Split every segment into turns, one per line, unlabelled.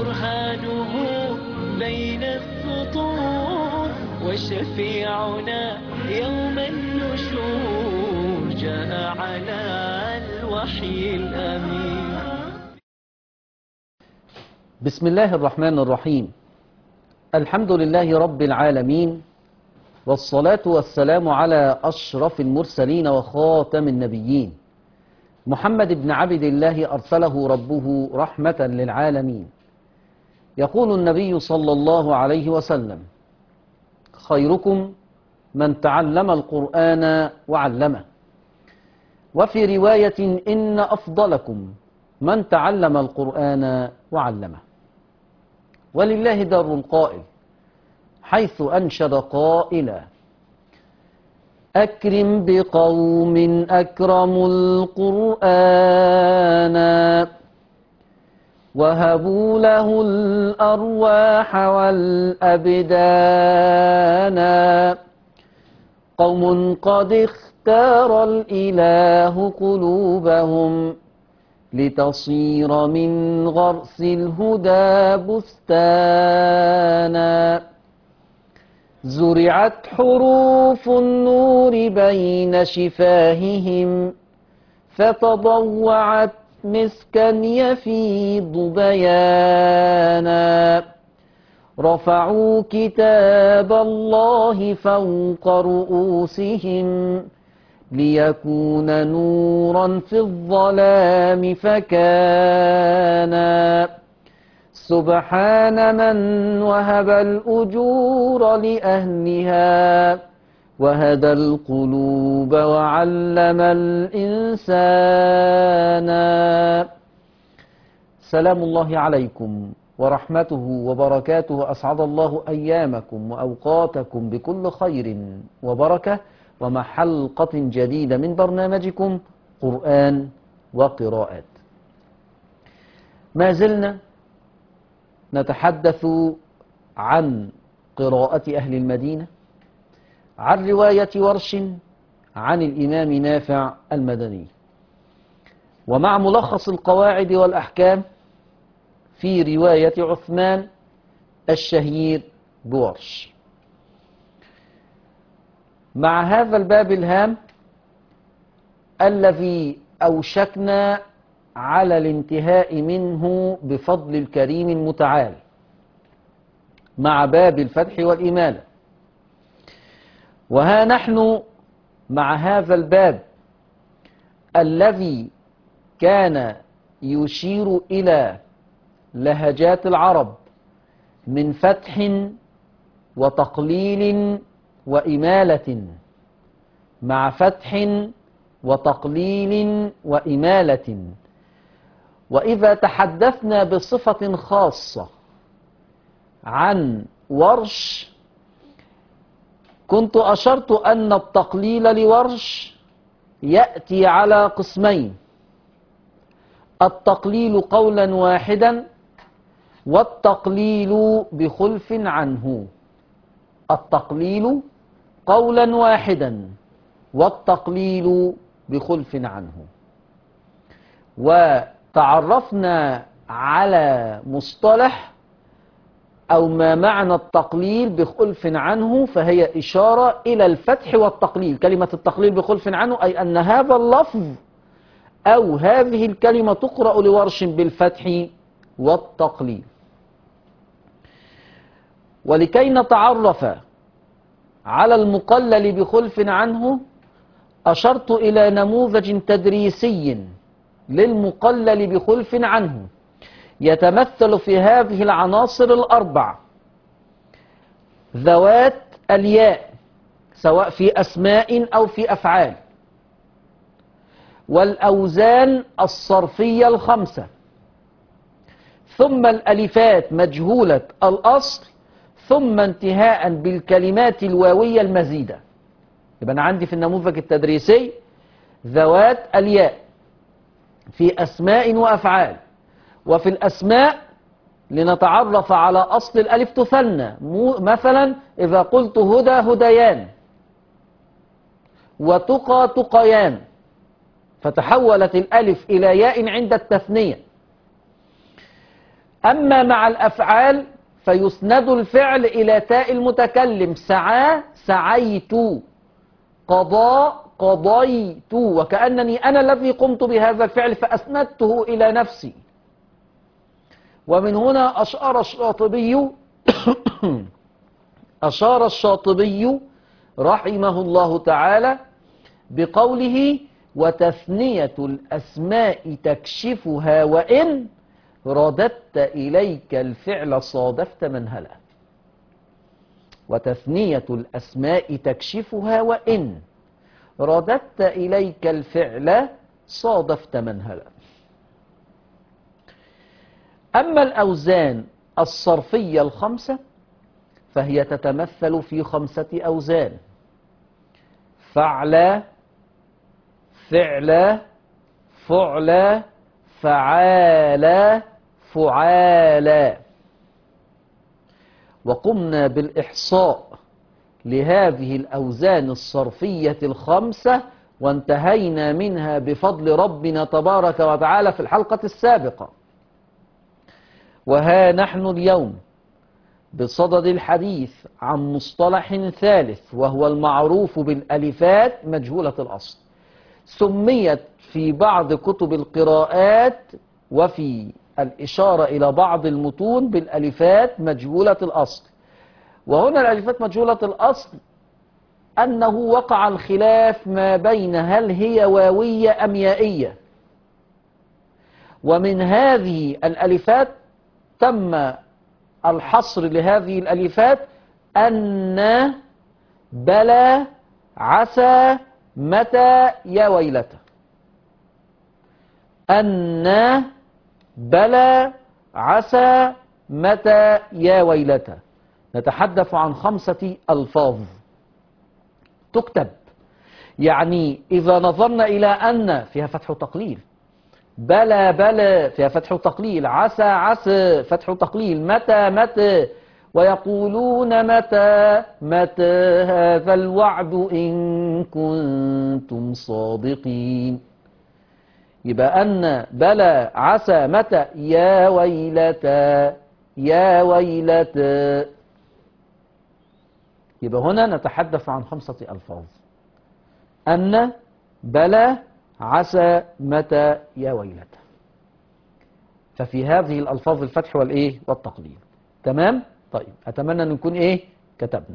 برهانه بين السطور وشفيعنا يوم النشور جاء على الوحي الأمين
بسم الله الرحمن الرحيم الحمد لله رب العالمين والصلاة والسلام على أشرف المرسلين وخاتم النبيين محمد بن عبد الله أرسله ربه رحمة للعالمين يقول النبي صلى الله عليه وسلم خيركم من تعلم القرآن وعلمه وفي رواية إن أفضلكم من تعلم القرآن وعلمه ولله در القائل حيث أنشد قائلا أكرم بقوم أكرموا القرآن وهبوا له الأرواح والأبدان قوم قد اختار الإله قلوبهم لتصير من غرس الهدى بستانا زرعت حروف النور بين شفاههم فتضوعت مسكا يفيض بيانا رفعوا كتاب الله فوق رؤوسهم ليكون نورا في الظلام فكان سبحان من وهب الأجور لأهلها وهدى القلوب وعلم الإنسان سلام الله عليكم ورحمته وبركاته أسعد الله أيامكم وأوقاتكم بكل خير وبركة ومع حلقة جديدة من برنامجكم قرآن وقراءات ما زلنا نتحدث عن قراءة أهل المدينة عن رواية ورش عن الإمام نافع المدني ومع ملخص القواعد والأحكام في رواية عثمان الشهير بورش مع هذا الباب الهام الذي أوشكنا على الانتهاء منه بفضل الكريم المتعال مع باب الفتح والإمالة وها نحن مع هذا الباب الذي كان يشير إلى لهجات العرب من فتح وتقليل وإمالة مع فتح وتقليل وإمالة وإذا تحدثنا بصفة خاصة عن ورش كنت أشرت أن التقليل لورش يأتي على قسمين التقليل قولا واحدا والتقليل بخلف عنه التقليل قولا واحدا والتقليل بخلف عنه وتعرفنا على مصطلح أو ما معنى التقليل بخلف عنه فهي إشارة إلى الفتح والتقليل كلمة التقليل بخلف عنه أي أن هذا اللفظ أو هذه الكلمة تقرأ لورش بالفتح والتقليل ولكي نتعرف على المقلل بخلف عنه أشرت إلى نموذج تدريسي للمقلل بخلف عنه يتمثل في هذه العناصر الأربع ذوات الياء سواء في أسماء أو في أفعال والأوزان الصرفية الخمسة ثم الألفات مجهولة الأصل ثم انتهاء بالكلمات الواوية المزيدة يبقى أنا عندي في النموذج التدريسي ذوات الياء في أسماء وأفعال وفي الأسماء لنتعرف على أصل الألف تثنى مو- مثلا إذا قلت هدى هديان وتقى تقيان فتحولت الألف إلى ياء عند التثنية أما مع الأفعال فيسند الفعل إلى تاء المتكلم سعى سعيت قضى قضيت وكأنني أنا الذي قمت بهذا الفعل فأسندته إلى نفسي ومن هنا أشار الشاطبي أشار الشاطبي رحمه الله تعالى بقوله وتثنية الأسماء تكشفها وإن رددت إليك الفعل صادفت منهلا وتثنية الأسماء تكشفها وإن رددت إليك الفعل صادفت منهلا أما الأوزان الصرفية الخمسة فهي تتمثل في خمسة أوزان فعل فعل فعل فعال فعال وقمنا بالإحصاء لهذه الأوزان الصرفية الخمسة وانتهينا منها بفضل ربنا تبارك وتعالى في الحلقة السابقة وها نحن اليوم بصدد الحديث عن مصطلح ثالث وهو المعروف بالألفات مجهولة الأصل سميت في بعض كتب القراءات وفي الإشارة إلى بعض المتون بالألفات مجهولة الأصل وهنا الألفات مجهولة الأصل أنه وقع الخلاف ما بين هل هي واوية أم يائية ومن هذه الألفات تم الحصر لهذه الألفات أن بلى عسى متى يا ويلته أن بلى عسى متى يا ويلته نتحدث عن خمسة ألفاظ تكتب يعني إذا نظرنا إلى أن فيها فتح تقليل بلى بلى فيها فتح تقليل عسى عسى فتح تقليل متى متى ويقولون متى متى هذا الوعد إن كنتم صادقين يبقى أن بلى عسى متى يا ويلتا يا ويلتا يبقى هنا نتحدث عن خمسة ألفاظ أن بلى عسى متى يا ويلتا ففي هذه الألفاظ الفتح والإيه والتقليل تمام طيب أتمنى أن نكون إيه كتبنا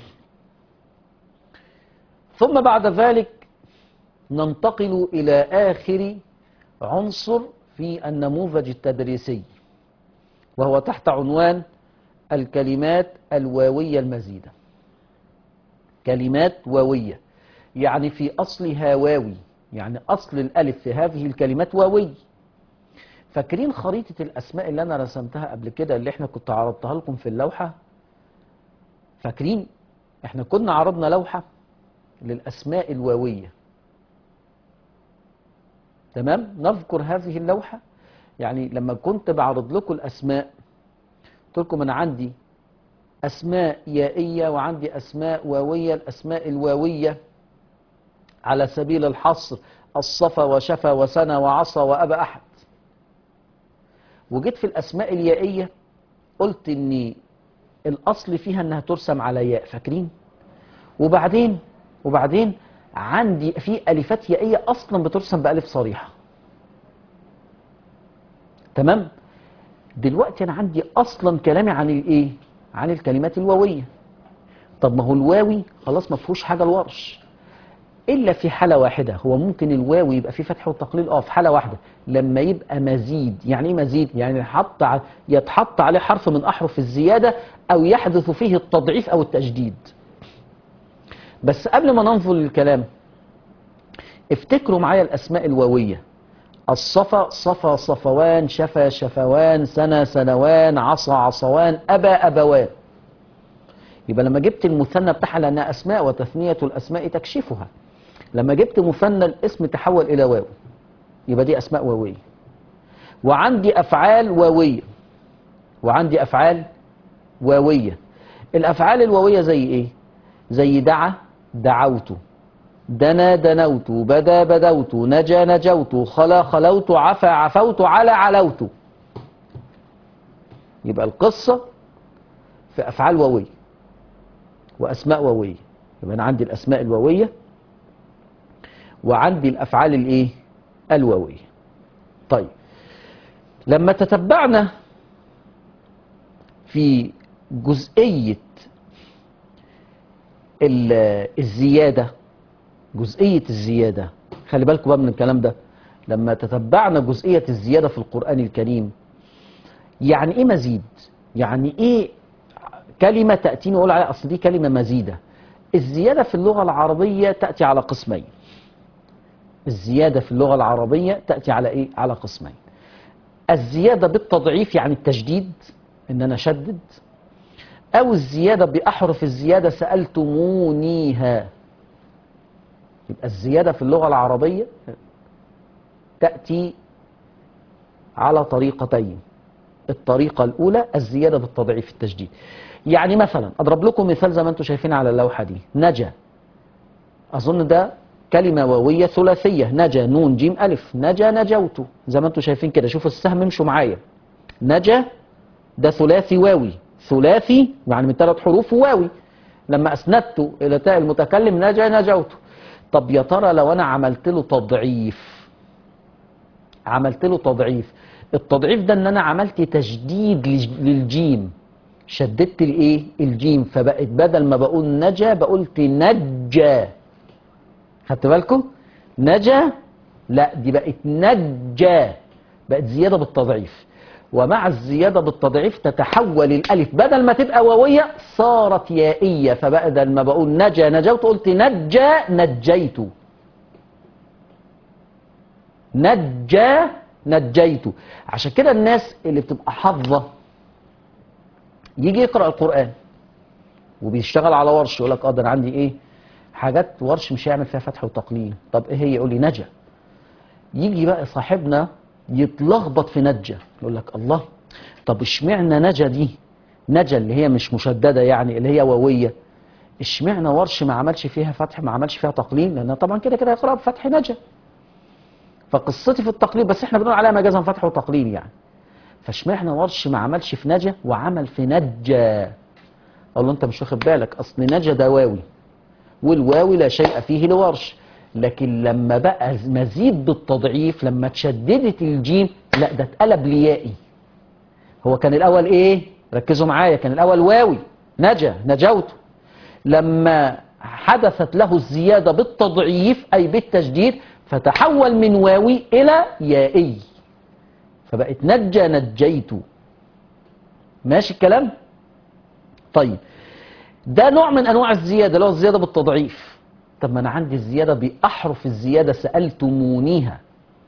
ثم بعد ذلك ننتقل إلى آخر عنصر في النموذج التدريسي وهو تحت عنوان الكلمات الواوية المزيدة كلمات واوية يعني في أصلها واوي يعني أصل الألف في هذه الكلمات واوي فاكرين خريطة الأسماء اللي أنا رسمتها قبل كده اللي احنا كنت عرضتها لكم في اللوحة فاكرين احنا كنا عرضنا لوحة للأسماء الواوية تمام نذكر هذه اللوحة يعني لما كنت بعرض لكم الأسماء قلت لكم أنا عندي أسماء يائية وعندي أسماء واوية الأسماء الواوية على سبيل الحصر الصفا وشفا وسنى وعصى وأبى أحد وجيت في الأسماء اليائية قلت إن الأصل فيها إنها ترسم على ياء فاكرين وبعدين وبعدين عندي في ألفات يائية أصلا بترسم بألف صريحة تمام دلوقتي أنا عندي أصلا كلامي عن الإيه عن الكلمات الواوية طب ما هو الواوي خلاص ما فيهوش حاجة الورش إلا في حالة واحدة هو ممكن الواو يبقى فيه فتح وتقليل اه في حالة واحدة لما يبقى مزيد يعني ايه مزيد يعني يحط ع- يتحط عليه حرف من أحرف الزيادة أو يحدث فيه التضعيف أو التجديد بس قبل ما ننظر للكلام افتكروا معايا الأسماء الواوية الصفا صفا صفوان شفا شفوان سنة سنوان عصا عصوان أبا أبوان يبقى لما جبت المثنى بتاعها لأنها أسماء وتثنية الأسماء تكشفها لما جبت مثنى الاسم تحول إلى واو يبقى دي أسماء واوية وعندي أفعال واوية وعندي أفعال واوية الأفعال الواوية زي إيه زي دعا دعوت دنا دنوت بدا بدوت نجا نجوت خلا خلوت عفا عفوت على علوت يبقى القصة في أفعال واوية وأسماء واوية يبقى أنا عندي الأسماء الواوية وعندي الأفعال الإيه الواوية طيب لما تتبعنا في جزئية ال- الزيادة جزئية الزيادة خلي بالكم بقى من الكلام ده لما تتبعنا جزئية الزيادة في القرآن الكريم يعني ايه مزيد يعني ايه كلمة تأتيني وأقول عليها أصل دي كلمة مزيدة الزيادة في اللغة العربية تأتي على قسمين الزيادة في اللغة العربية تأتي على ايه على قسمين الزيادة بالتضعيف يعني التشديد ان انا اشدد او الزيادة باحرف الزيادة سألتمونيها يبقى الزيادة في اللغة العربية تأتي على طريقتين الطريقة الأولى الزيادة بالتضعيف التشديد يعني مثلا أضرب لكم مثال زي ما أنتم شايفين على اللوحة دي نجا أظن ده كلمة واوية ثلاثية نجا نون جيم ألف نجا نجوت زي ما أنتم شايفين كده شوفوا السهم امشوا معايا نجا ده ثلاثي واوي ثلاثي يعني من ثلاث حروف واوي لما أسندته إلى تاء المتكلم نجا نجوت طب يا ترى لو أنا عملت له تضعيف عملت له تضعيف التضعيف ده ان انا عملت تشديد لج- للجيم شددت الايه الجيم فبقت بدل ما بقول نجا بقولت نجا خدت بالكم نجا لا دي بقت نجا بقت زيادة بالتضعيف ومع الزيادة بالتضعيف تتحول الألف بدل ما تبقى واوية صارت يائية فبدل ما بقول نجا نجوت قلت نجا نجيت نجا نجيته عشان كده الناس اللي بتبقى حافظه يجي يقرا القران وبيشتغل على ورش يقول لك اه ده انا عندي ايه حاجات ورش مش هيعمل فيها فتح وتقليل طب ايه هي يقول لي نجا يجي بقى صاحبنا يتلخبط في نجا يقول لك الله طب اشمعنى نجا دي نجا اللي هي مش مشدده يعني اللي هي واويه اشمعنى ورش ما عملش فيها فتح ما عملش فيها تقليل لان طبعا كده كده يقرا بفتح نجا فقصتي في التقليل بس احنا بنقول عليها مجازا فتح وتقليل يعني فاشمعنى ورش ما عملش في نجا وعمل في نجا اقول له انت مش واخد بالك اصل نجا ده واوي والواوي لا شيء فيه لورش لكن لما بقى مزيد بالتضعيف لما تشددت الجيم لا ده اتقلب ليائي هو كان الاول ايه ركزوا معايا كان الاول واوي نجا نجوت لما حدثت له الزيادة بالتضعيف أي بالتشديد فتحول من واوي إلى يائي فبقت نجى نجيت ماشي الكلام طيب ده نوع من أنواع الزيادة اللي هو الزيادة بالتضعيف طب ما أنا عندي الزيادة بأحرف الزيادة سألتمونيها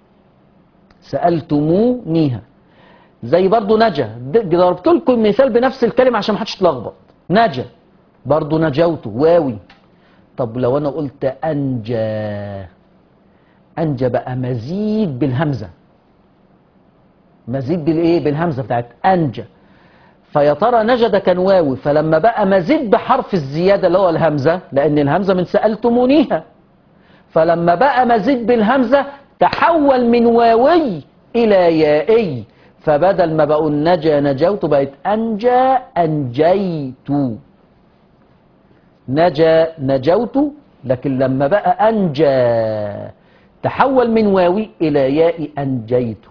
سألتمونيها زي برضو نجا د- ضربت لكم مثال بنفس الكلمة عشان ما حدش يتلخبط نجا برضو نجوت واوي طب لو انا قلت انجى انجى بقى مزيد بالهمزه مزيد بالايه بالهمزه بتاعت انجى فيا ترى نجا ده كان واوي فلما بقى مزيد بحرف الزياده اللي هو الهمزه لان الهمزه من سالتمونيها فلما بقى مزيد بالهمزه تحول من واوي الى يائي فبدل ما بقول نجا نجوت بقت انجى انجيت نجا نجوت لكن لما بقى أنجى تحول من واوي إلى ياء أنجيت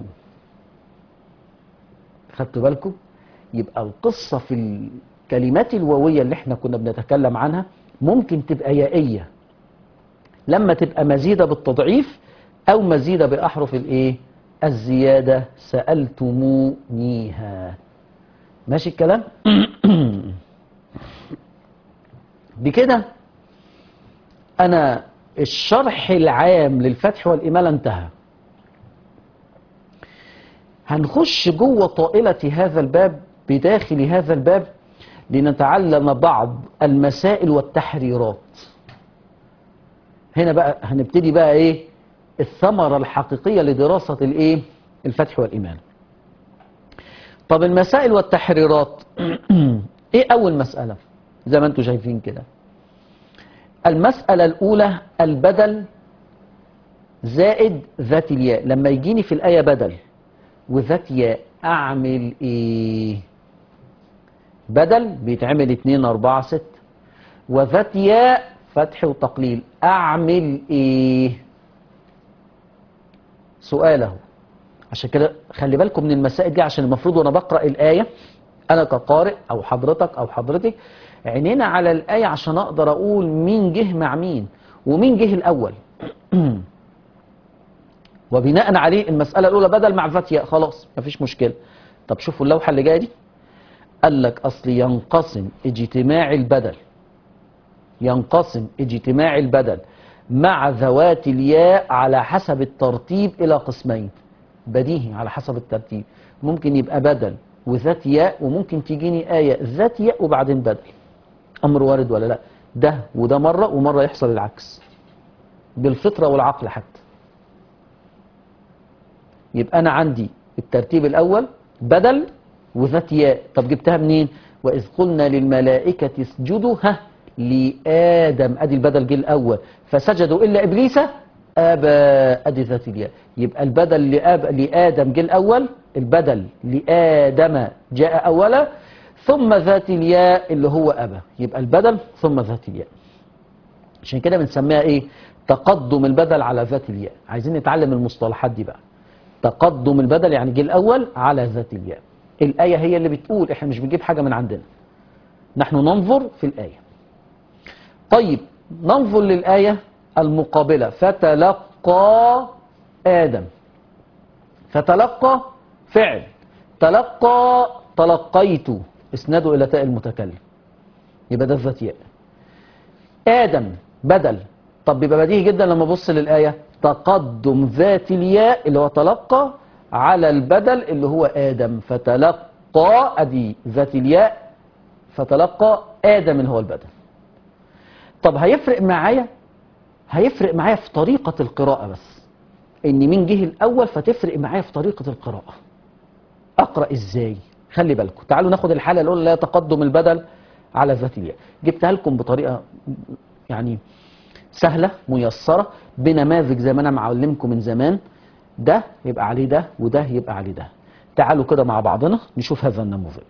خدتوا بالكم يبقى القصة في الكلمات الواوية اللي احنا كنا بنتكلم عنها ممكن تبقى يائية لما تبقى مزيدة بالتضعيف أو مزيدة بأحرف الإيه الزيادة سألتمونيها ماشي الكلام بكده أنا الشرح العام للفتح والإمالة انتهى هنخش جوه طائلة هذا الباب بداخل هذا الباب لنتعلم بعض المسائل والتحريرات هنا بقى هنبتدي بقى ايه الثمرة الحقيقية لدراسة الايه الفتح والإمالة طب المسائل والتحريرات ايه أول مسألة زي ما انتم شايفين كده المسألة الأولى البدل زائد ذات الياء لما يجيني في الآية بدل وذات ياء أعمل إيه بدل بيتعمل 2 4 6 وذات ياء فتح وتقليل اعمل ايه سؤال اهو عشان كده خلي بالكم من المسائل دي عشان المفروض وانا بقرا الايه انا كقارئ او حضرتك او حضرتك عينينا على الايه عشان اقدر اقول مين جه مع مين ومين جه الاول وبناء عليه المساله الاولى بدل مع ذات ياء خلاص مفيش مشكله طب شوفوا اللوحه اللي جايه دي قال لك اصل ينقسم اجتماع البدل ينقسم اجتماع البدل مع ذوات الياء على حسب الترتيب إلى قسمين بديهي على حسب الترتيب ممكن يبقى بدل وذات ياء وممكن تجيني آية ذات ياء وبعدين بدل أمر وارد ولا لا ده وده مرة ومرة يحصل العكس بالفطرة والعقل حتى يبقى أنا عندي الترتيب الأول بدل وذات ياء طب جبتها منين وإذ قلنا للملائكة اسجدوا ها لآدم أدي البدل جه الأول فسجدوا إلا إبليس أبى أدي ذات الياء يبقى البدل لأب لآدم جه الأول البدل لآدم جاء أولا ثم ذات الياء اللي هو أبى يبقى البدل ثم ذات الياء عشان كده بنسميها إيه تقدم البدل على ذات الياء عايزين نتعلم المصطلحات دي بقى تقدم البدل يعني جه الأول على ذات الياء الآية هي اللي بتقول إحنا مش بنجيب حاجة من عندنا نحن ننظر في الآية طيب ننظر للآية المقابلة فتلقى آدم فتلقى فعل تلقى تلقيت اسنده إلى تاء المتكلم يبقى ده ذات ياء آدم بدل طب يبقى بديهي جدا لما ابص للآية تقدم ذات الياء اللي هو تلقى على البدل اللي هو آدم فتلقى أدي ذات الياء فتلقى آدم اللي هو البدل طب هيفرق معايا هيفرق معايا في طريقة القراءة بس ان مين جه الاول فتفرق معايا في طريقة القراءة اقرأ ازاي خلي بالكم تعالوا ناخد الحالة الاولى اللي هي تقدم البدل على ذات الياء جبتها لكم بطريقة يعني سهلة ميسرة بنماذج زي ما انا معلمكم من زمان ده يبقى عليه ده وده يبقى عليه ده تعالوا كده مع بعضنا نشوف هذا النموذج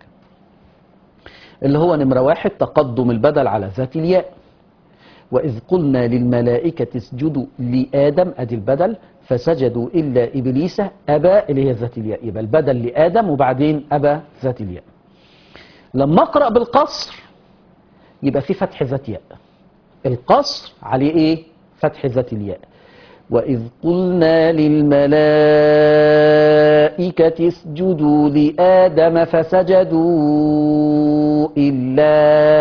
اللي هو نمرة واحد تقدم البدل على ذات الياء وإذ قلنا للملائكة اسجدوا لآدم أدي البدل فسجدوا إلا إبليس أبى اللي هي ذات الياء يبقى البدل لآدم وبعدين أبى ذات الياء لما أقرأ بالقصر يبقى في فتح ذات ياء القصر عليه إيه فتح ذات الياء وإذ قلنا للملائكة اسجدوا لآدم فسجدوا إلا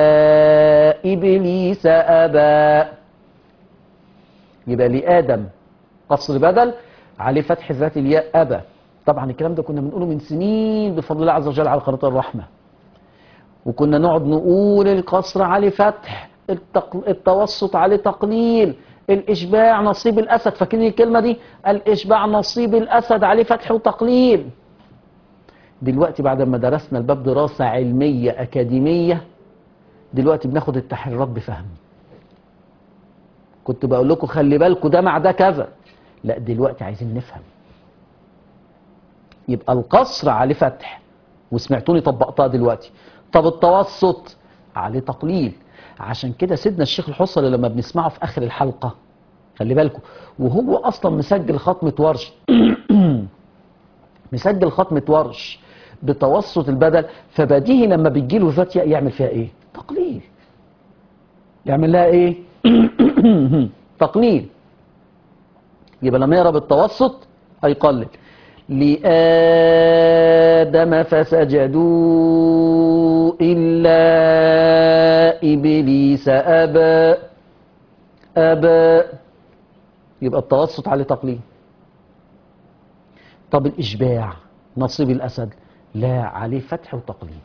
إبليس أبى يبقى لآدم قصر بدل عليه فتح ذات الياء أبى طبعا الكلام ده كنا بنقوله من سنين بفضل الله عز وجل على قناة الرحمة وكنا نقعد نقول القصر عليه فتح التق... التوسط عليه تقليل الإشباع نصيب الأسد فاكرين الكلمة دي الإشباع نصيب الأسد عليه فتح وتقليل دلوقتي بعد ما درسنا الباب دراسة علمية أكاديمية دلوقتي بناخد التحريرات بفهم كنت بقول لكم خلي بالكم ده مع ده كذا لا دلوقتي عايزين نفهم يبقى القصر عليه فتح وسمعتوني طبقتها دلوقتي طب التوسط عليه تقليل عشان كده سيدنا الشيخ الحصري لما بنسمعه في اخر الحلقه خلي بالكم وهو اصلا مسجل ختمه ورش مسجل ختمه ورش بتوسط البدل فبديهي لما بتجيله ذات ياء يعمل فيها ايه تقليل يعمل لها ايه تقليل يبقى لما يقرا بالتوسط هيقلل لآدم فسجدوا إلا إبليس أبى أبى يبقى التوسط عليه تقليل طب الإشباع نصيب الأسد لا عليه فتح وتقليل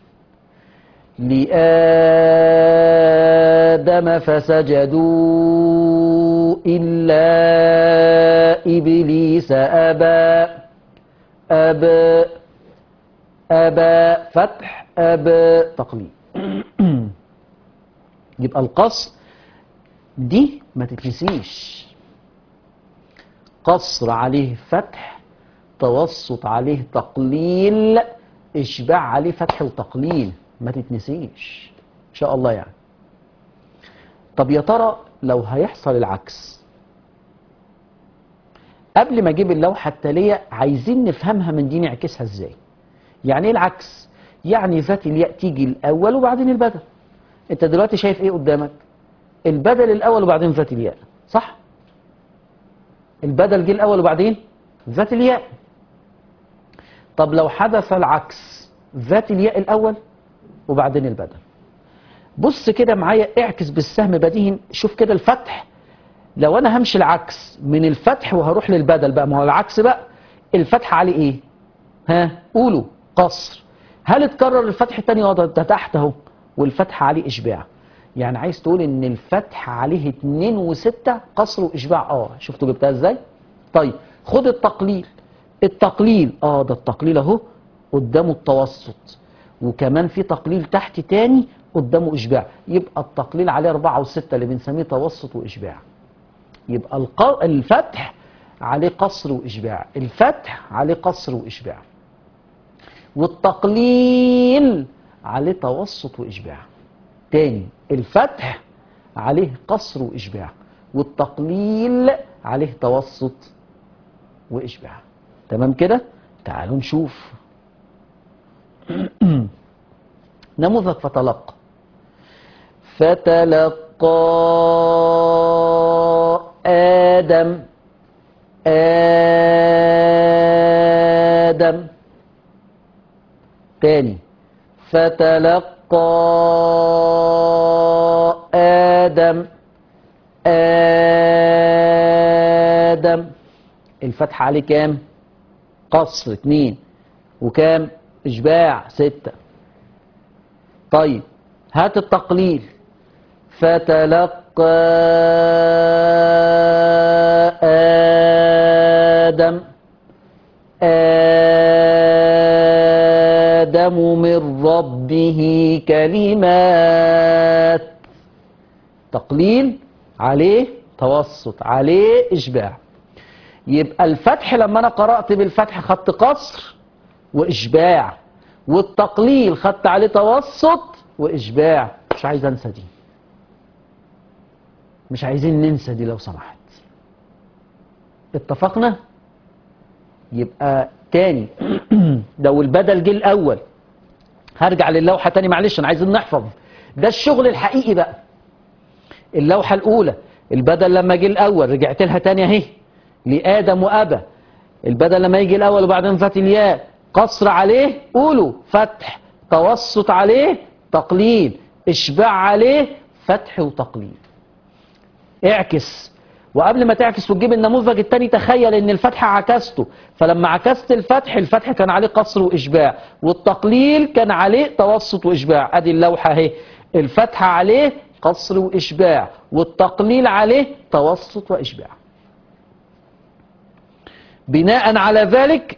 لآدم فسجدوا إلا إبليس أبى أبى أبى فتح أبى تقليل يبقى القصر دي ما تتنسيش قصر عليه فتح توسط عليه تقليل إشباع عليه فتح وتقليل ما تتنسيش ان شاء الله يعني طب يا ترى لو هيحصل العكس قبل ما اجيب اللوحه التاليه عايزين نفهمها من دي نعكسها ازاي يعني ايه العكس يعني ذات الياء تيجي الاول وبعدين البدل انت دلوقتي شايف ايه قدامك البدل الاول وبعدين ذات الياء صح البدل جه الاول وبعدين ذات الياء طب لو حدث العكس ذات الياء الاول وبعدين البدل بص كده معايا اعكس بالسهم بديهي شوف كده الفتح لو انا همشي العكس من الفتح وهروح للبدل بقى ما هو العكس بقى الفتح عليه ايه ها قولوا قصر هل اتكرر الفتح التاني اه ده تحت اهو والفتح عليه اشباع يعني عايز تقول ان الفتح عليه اتنين وستة قصر واشباع اه شفتوا جبتها ازاي طيب خد التقليل التقليل اه ده التقليل اهو قدامه التوسط وكمان في تقليل تحت تاني قدامه اشباع يبقى التقليل عليه أربعة وستة اللي بنسميه توسط واشباع يبقى الق... الفتح عليه قصر واشباع الفتح عليه قصر واشباع والتقليل عليه توسط واشباع تاني الفتح عليه قصر واشباع والتقليل عليه توسط واشباع تمام كده تعالوا نشوف نموذج فتلقى فتلقى آدم آدم تاني فتلقى آدم آدم الفتح عليه كام قصر اتنين وكام اشباع ستة طيب هات التقليل فتلقى آدم آدم من ربه كلمات تقليل عليه توسط عليه إشباع يبقى الفتح لما أنا قرأت بالفتح خدت قصر وإشباع والتقليل خدت عليه توسط وإشباع مش عايز أنسى دي مش عايزين ننسى دي لو سمحت اتفقنا يبقى تاني لو البدل جه الأول هرجع للوحة تاني معلش أنا عايزين نحفظ ده الشغل الحقيقي بقى اللوحة الأولى البدل لما جه الأول رجعت لها تاني أهي لآدم وأبا البدل لما يجي الأول وبعدين ذات الياء قصر عليه قولوا فتح توسط عليه تقليل اشباع عليه فتح وتقليل اعكس وقبل ما تعكس وتجيب النموذج التاني تخيل ان الفتح عكسته فلما عكست الفتح الفتح كان عليه قصر واشباع والتقليل كان عليه توسط واشباع ادي اللوحة اهي الفتح عليه قصر واشباع والتقليل عليه توسط واشباع بناء على ذلك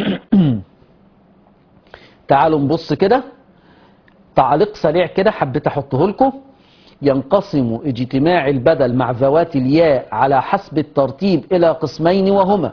تعالوا نبص كده تعليق سريع كده حبيت احطه لكم ينقسم اجتماع البدل مع ذوات الياء على حسب الترتيب الى قسمين وهما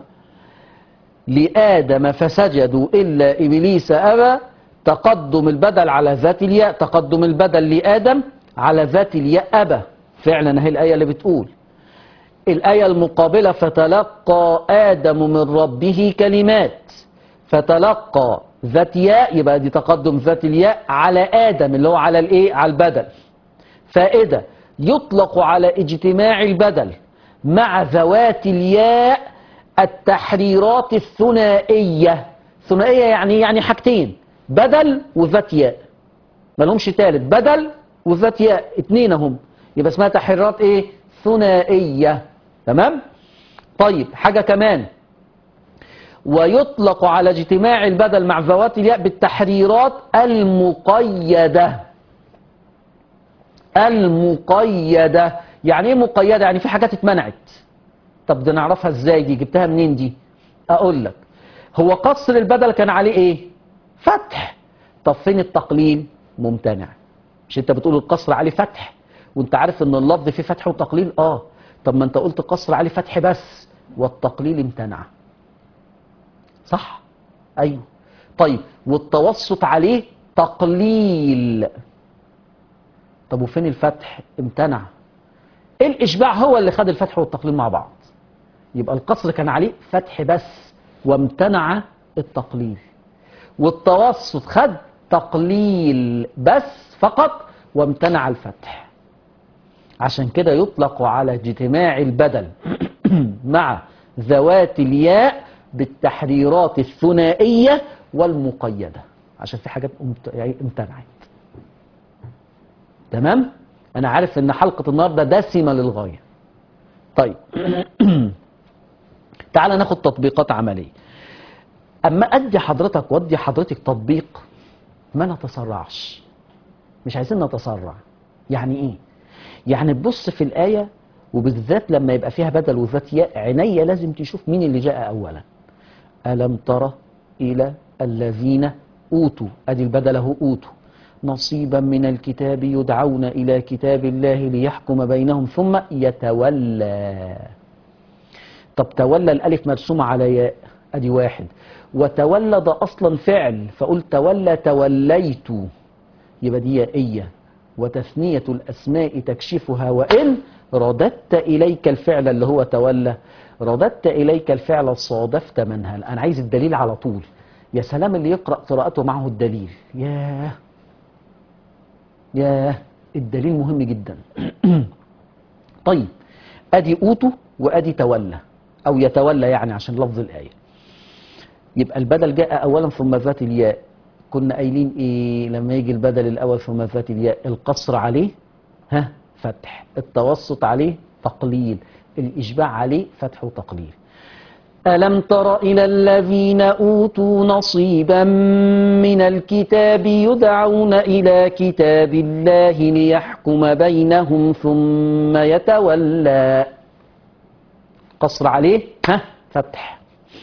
لآدم فسجدوا إلا إبليس أبى تقدم البدل على ذات الياء تقدم البدل لآدم على ذات الياء أبى فعلا هي الآية اللي بتقول الآية المقابلة فتلقى آدم من ربه كلمات فتلقى ذات ياء يبقى دي تقدم ذات الياء على آدم اللي هو على الإيه على البدل فائدة يطلق على اجتماع البدل مع ذوات الياء التحريرات الثنائية ثنائية يعني يعني حاجتين بدل وذات ياء ما لهمش تالت بدل وذات ياء اتنين هم يبقى اسمها تحريرات ايه ثنائية تمام طيب حاجة كمان ويطلق على اجتماع البدل مع ذوات الياء بالتحريرات المقيدة المقيدة يعني ايه مقيدة يعني في حاجات اتمنعت طب ده نعرفها ازاي دي جبتها منين دي اقول لك هو قصر البدل كان عليه ايه فتح طب فين التقليل ممتنع مش انت بتقول القصر عليه فتح وانت عارف ان اللفظ فيه فتح وتقليل اه طب ما انت قلت قصر عليه فتح بس والتقليل امتنع صح ايوه طيب والتوسط عليه تقليل طب وفين الفتح امتنع الإشباع هو اللي خد الفتح والتقليل مع بعض يبقى القصر كان عليه فتح بس وامتنع التقليل والتوسط خد تقليل بس فقط وامتنع الفتح عشان كده يطلق على اجتماع البدل مع ذوات الياء بالتحريرات الثنائية والمقيدة عشان في حاجات امت- يعني امتنعت تمام انا عارف ان حلقة النهاردة دسمة للغاية طيب تعال ناخد تطبيقات عملية اما ادي حضرتك وادي حضرتك تطبيق ما نتسرعش مش عايزين نتسرع يعني ايه يعني تبص في الآية وبالذات لما يبقى فيها بدل وذات ياء عينيا لازم تشوف مين اللي جاء أولا ألم تر إلى الذين أوتوا أدي البدل هو أوتوا نصيبا من الكتاب يدعون إلى كتاب الله ليحكم بينهم ثم يتولى طب تولى الألف مرسومة على ياء أدي واحد وتولى ده أصلا فعل فقل تولى توليت يبقى دي يائية وتثنية الأسماء تكشفها وإن رددت إليك الفعل اللي هو تولى رددت إليك الفعل صادفت منها أنا عايز الدليل على طول يا سلام اللي يقرأ قراءته معه الدليل ياه ياه الدليل مهم جدا طيب أدي أوتو وأدي تولى أو يتولى يعني عشان لفظ الآية يبقى البدل جاء أولا ثم ذات الياء كنا قايلين إيه لما يجي البدل الأول ثم ذات الياء القصر عليه ها فتح التوسط عليه تقليل الإشباع عليه فتح وتقليل ألم تر إلى الذين أوتوا نصيبا من الكتاب يدعون إلى كتاب الله ليحكم بينهم ثم يتولى قصر عليه ها فتح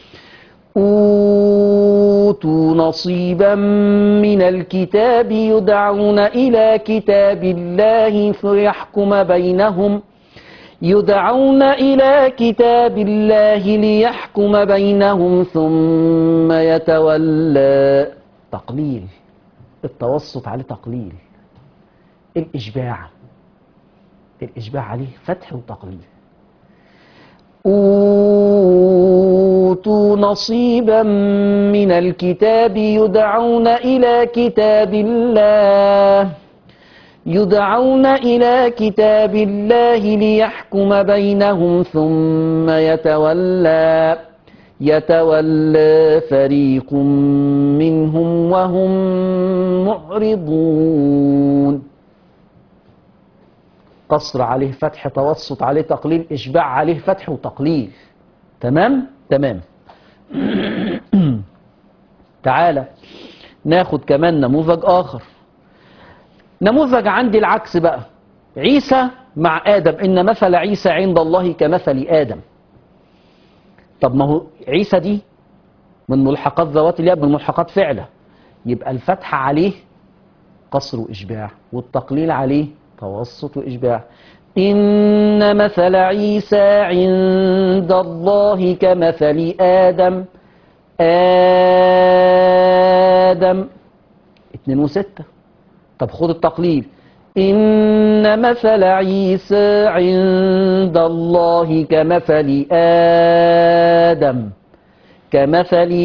أوتوا نصيبا من الكتاب يدعون إلى كتاب الله فيحكم بينهم يدعون إلى كتاب الله ليحكم بينهم ثم يتولى تقليل التوسط عليه تقليل الإشباع الإشباع عليه فتح وتقليل أوتوا نصيبا من الكتاب يدعون إلى كتاب الله يدعون إلى كتاب الله ليحكم بينهم ثم يتولى يتولى فريق منهم وهم معرضون قصر عليه فتح توسط عليه تقليل إشباع عليه فتح وتقليل تمام تمام تعالى ناخد كمان نموذج آخر نموذج عندي العكس بقى عيسى مع آدم إن مثل عيسى عند الله كمثل آدم طب ما هو عيسى دي من ملحقات ذوات الياء من ملحقات فعله يبقى الفتح عليه قصر وإشباع والتقليل عليه توسط وإشباع إن مثل عيسى عند الله كمثل آدم آدم اتنين وستة طب خد التقليل إن مثل عيسى عند الله كمثل آدم كمثل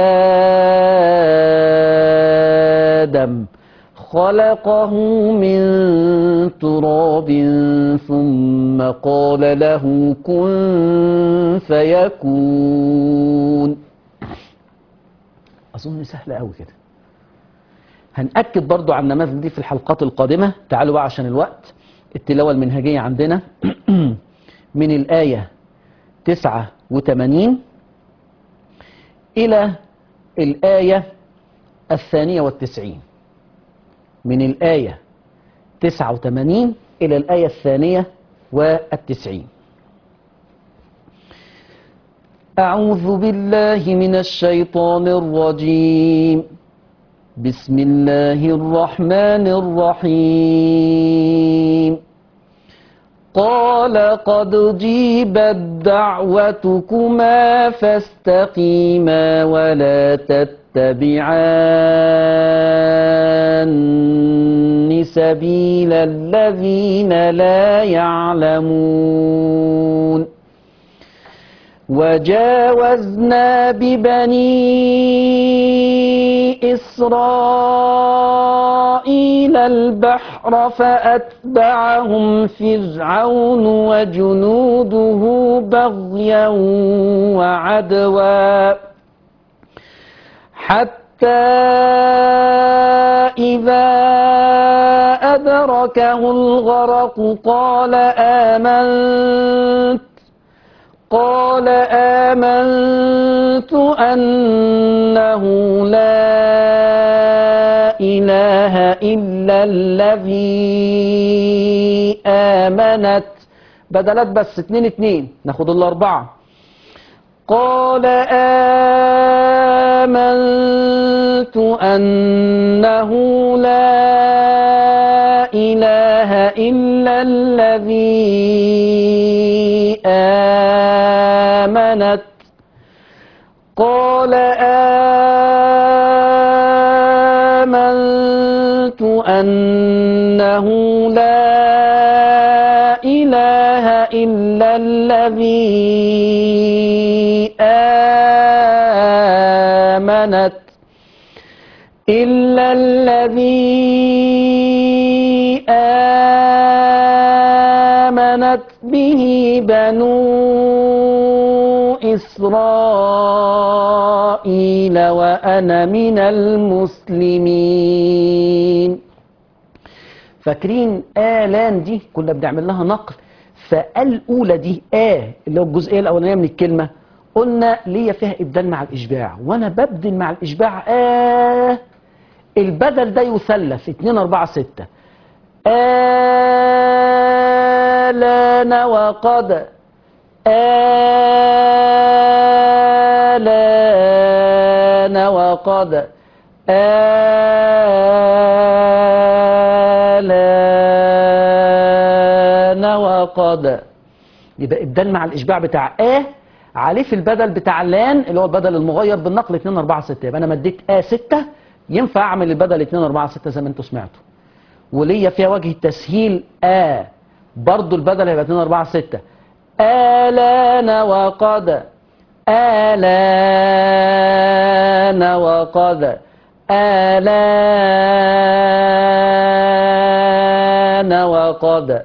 آدم خلقه من تراب ثم قال له كن فيكون أظن سهلة أوي كده هنأكد برضو على النماذج دي في الحلقات القادمة تعالوا بقى عشان الوقت التلاوة المنهجية عندنا من الآية 89 إلى الآية الثانية والتسعين من الآية 89 إلى الآية الثانية والتسعين أعوذ بالله من الشيطان الرجيم بسم الله الرحمن الرحيم قال قد جيبت دعوتكما فاستقيما ولا تتبعان سبيل الذين لا يعلمون وجاوزنا ببني إسرائيل البحر فأتبعهم فرعون وجنوده بغيا وعدوا حتى إذا أدركه الغرق قال آمنت قال آمنت أنه لا إله إلا الذي آمنت بدلت بس اتنين اتنين ناخد الأربعة قال آمنت أنه لا إله إلا الذي آمنت قال آمنت أنه لا إله إلا الذي آمنت إلا الذي آمنت به بنو إسرائيل وأنا من المسلمين فاكرين آلان دي كنا بنعمل لها نقل فالأولى دي آ اللي هو الجزئية الأولانية من الكلمة قلنا ليا فيها إبدال مع الإشباع وأنا ببدل مع الإشباع آ البدل ده يثلث 2 4 6 آلان وقد آلان وقد آلان وقد يبقى ابدال مع الاشباع بتاع آ عليه في البدل بتاع لان اللي هو البدل المغير بالنقل 2 4 6 يبقى انا مديت آ 6 ينفع اعمل البدل 2 4 6 زي ما انتم سمعتوا وليا فيها وجه التسهيل آ برضو البدل هيبقى 2 4 6 آلان وقد آلان وقد آلان وقد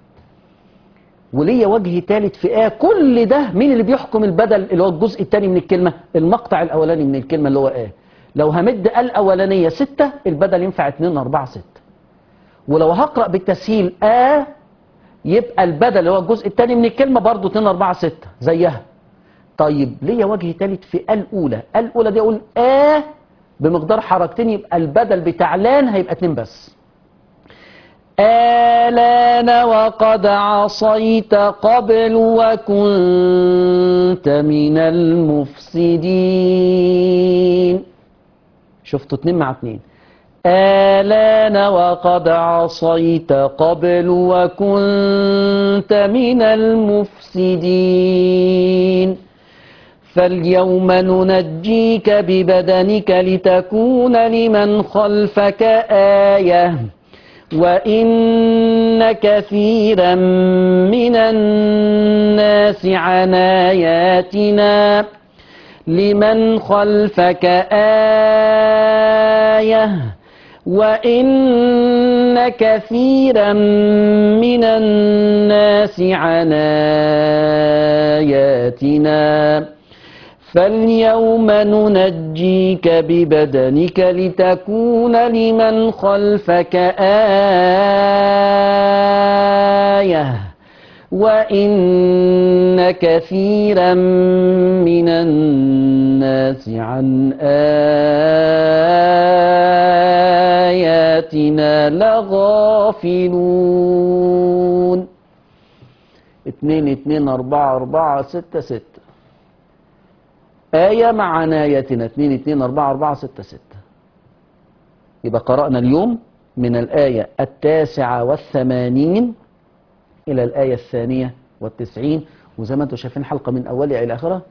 وليا وجه ثالث في آه كل ده مين اللي بيحكم البدل اللي هو الجزء الثاني من الكلمة المقطع الأولاني من الكلمة اللي هو آه لو همد الأولانية ستة البدل ينفع 2 4 6 ولو هقرأ بالتسهيل آ يبقى البدل اللي هو الجزء الثاني من الكلمة برضه 2 4 6 زيها طيب ليا وجه ثالث في الأولى الأولى دي أقول آ بمقدار حركتين يبقى البدل بتاع لان هيبقى اتنين بس آلان وقد عصيت قبل وكنت من المفسدين شفتوا اتنين مع اتنين آلان وقد عصيت قبل وكنت من المفسدين فاليوم ننجيك ببدنك لتكون لمن خلفك آية وإن كثيرا من الناس عن آياتنا لمن خلفك آية وإن كثيرا من الناس عن آياتنا فاليوم ننجيك ببدنك لتكون لمن خلفك آية وإن كثيرا من الناس عن آياتنا لغافلون اتنين اتنين أربعة أربعة ستة ستة آية مع عنايتنا 2 2 4 4 6 6 يبقى قرأنا اليوم من الآية التاسعة والثمانين إلى الآية الثانية والتسعين وزي ما انتم شايفين حلقة من أولها إلى آخرها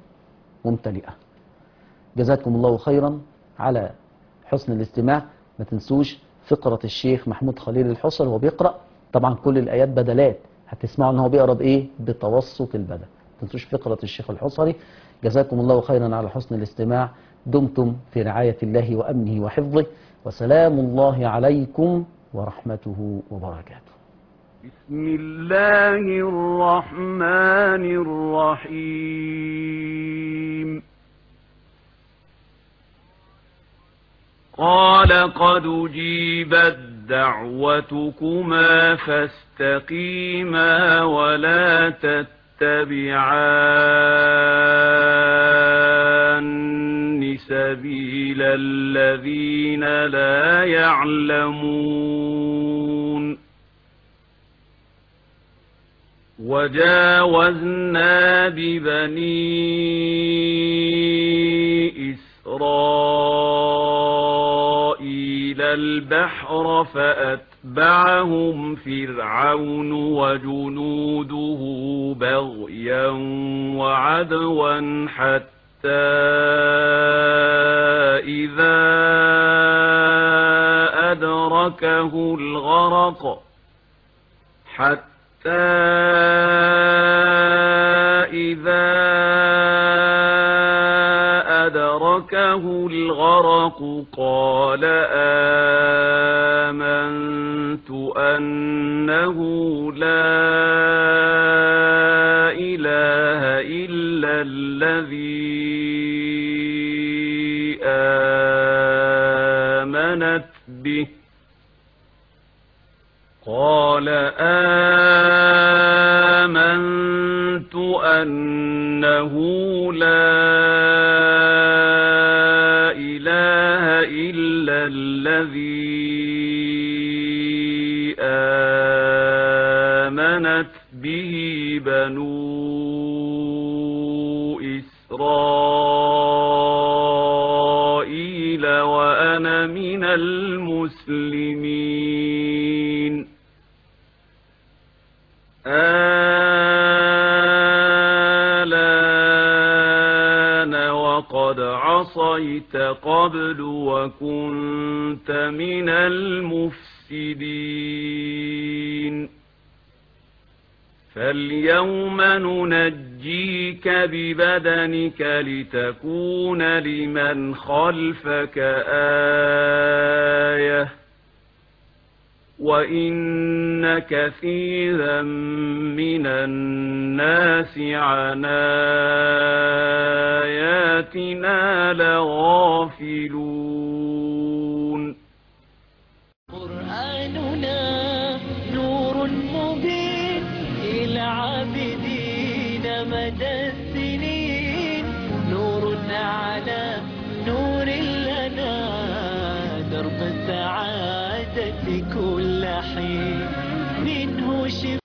ممتلئة جزاكم الله خيرا على حسن الاستماع ما تنسوش فقرة الشيخ محمود خليل الحصري وهو بيقرأ طبعا كل الآيات بدلات هتسمعوا ان هو بيقرأ بإيه بتوسط البدل ما تنسوش فقرة الشيخ الحصري جزاكم الله خيرا على حسن الاستماع دمتم في رعاية الله وأمنه وحفظه وسلام الله عليكم ورحمته وبركاته
بسم الله الرحمن الرحيم قال قد أجيبت دعوتكما فاستقيما ولا تتبعان سبيل الذين لا يعلمون وجاوزنا ببني إسرائيل البحر فأتبعهم فرعون وجنوده بغيا وعدوا حتى إذا أدركه الغرق حتى إذا أدركه الغرق قال آمنت أنه لا إله إلا الذي آمنت به قال آمنت أنه لا إله إلا الذي آمنت به بنو إسرائيل وأنا من المسلمين آلان وقد عصيت قبل وكنت من المفسدين فاليوم ننجيك ببدنك لتكون لمن خلفك آية وإن كثيرا من الناس عن آياتنا لغافلون
قرآننا نور مبين للعابدين مدى السنين نور على نور لنا درب السعادة كل حين منه شفاء